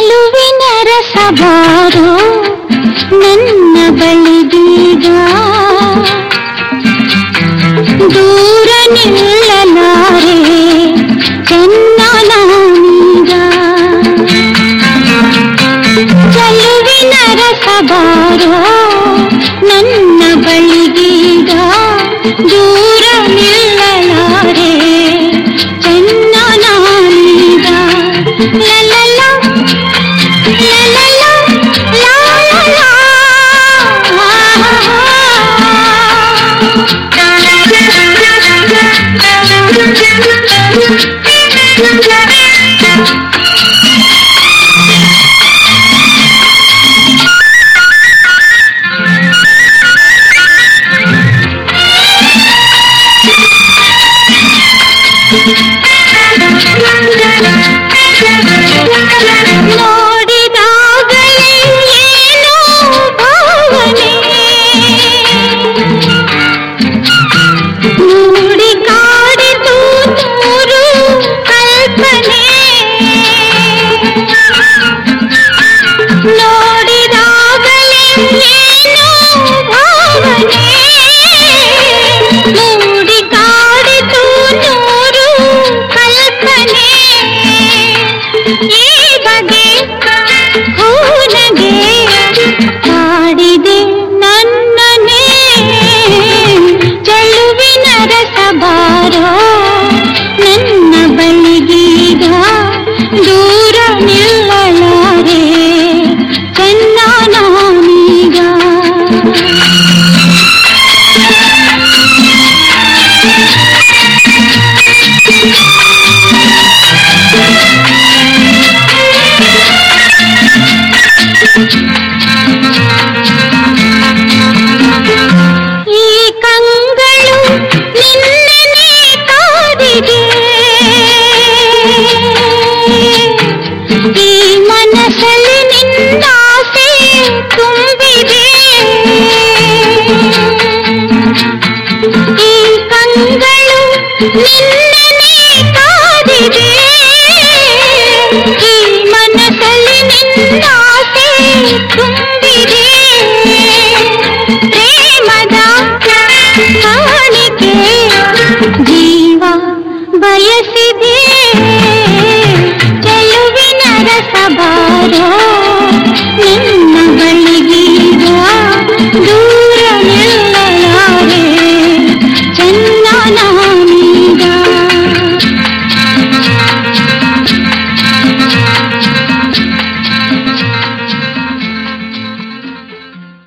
ಚೆಲುವಿನ ರಸಬಾರೋ ನನ್ನ ಬಳಿದೀಗ ದೂರ ನಿಲ್ಲಲಾರೆ ಚೆನ್ನ ನಾನೀಗ ಚೆಲುವಿನ ರಸಬಾರೋ ನನ್ನ ಬಳಿಗೀಗ ದೂರ ನಿಲ್ಲಲಾರೆ ಚೆನ್ನ ನಾನೀಗ ಲಲಲ ಲಲಲ ನೋಡಿದಾಗಲೇ ಏನೋ ಭಾವನೆ ನೋಡಿ ಕಾಡಿತು ನೂರು ಕಲ್ಪನೆ ನೋಡಿದಾಗಲೇ ಏನೋ ಭಾವನೆ ನೋಡಿ ಕಾಡಿತು ನೂರು ಕಲ್ಪನೆ ಈ ಬಗೆ ಹೂನಗೆ ಕಾಡಿದೆ ನನ್ನನೇ ಚೆಲುವಿನ ರಸಬಾರೋ ನನ್ನ ಬಳಿಗೀಗ ದೂರ ನಿಲ್ಲಲಾರೆ ಚೆನ್ನ ನಾನೀಗ ಈ ಕಂಗಳು ನಿನ್ನನೆ ಕಾದಿದೆ ಈ ಮನಸ್ಸಲ್ಲಿ ನಿನ್ನಾಸೆ ತುಂಬಿದೆ ಈ ಕಂಗಳು ನಿನ್ನನೆ ಕಾದಿದೆ ಈ ಮನಸ್ಸಲ್ಲಿ ನಿನ್ನಾಸೆ ತುಂಬಿದೆ ಪ್ರೇಮದ ಕಾಣಿಕೆ ಜೀವ ಬಯಸಿದೆ ಚೆಲುವಿನ ರಸಬಾರೋ